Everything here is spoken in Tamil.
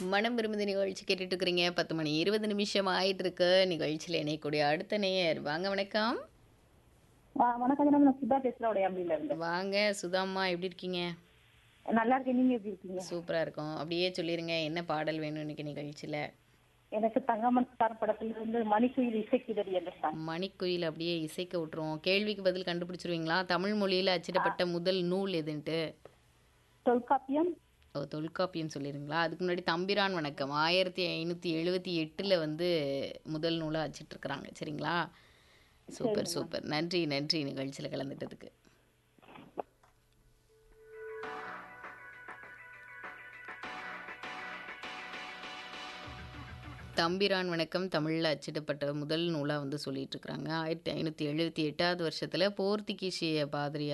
மனம் விரும்புது நிகழ்ச்சி கேட்டுட்டு இருக்கிறீங்க பத்து மணி இருபது நிமிஷம் ஆயிட்டு இருக்கு நிகழ்ச்சியில் இணையக்கூடிய அடுத்த நேயர் வாங்க வணக்கம் வா- வணக்கம் மேடம் நான் சுதா பேசுறேன் உடையாம்பில இருந்து வாங்க சுதாம்மா எப்படி இருக்கீங்க நல்லா இருக்கேன் நீங்க எப்படி இருக்கீங்க சூப்பரா இருக்கும் அப்படியே சொல்லிருங்க என்ன பாடல் வேணும் இன்னைக்கு நிகழ்ச்சியில எனக்கு தங்கமன் ஸ்டார் படத்துல இருந்து மணிக்குயில் இசைக்குதறி என்ற சாங் மணிக்குயில் அப்படியே இசைக்க விட்டுருவோம் கேள்விக்கு பதில் கண்டுபிடிச்சிருவீங்களா தமிழ் மொழியில அச்சிடப்பட்ட முதல் நூல் எதுன்ட்டு தொல்காப்பியம் ஓ தொல்காப்பியம் சொல்லிடுங்களா அதுக்கு முன்னாடி தம்பிரான் வணக்கம் ஆயிரத்தி ஐநூற்றி எழுபத்தி எட்டில் வந்து முதல் நூலாக அச்சிட்ருக்குறாங்க சரிங்களா சூப்பர் சூப்பர் நன்றி நன்றி நிகழ்ச்சியில் கலந்துட்டதுக்கு தம்பிரான் வணக்கம் தமிழில் அச்சிடப்பட்ட முதல் நூலாக வந்து சொல்லிட்டு இருக்கிறாங்க ஆயிரத்தி ஐநூற்றி எழுபத்தி எட்டாவது வருஷத்தில் போர்த்துகீசிய பாதிரியார்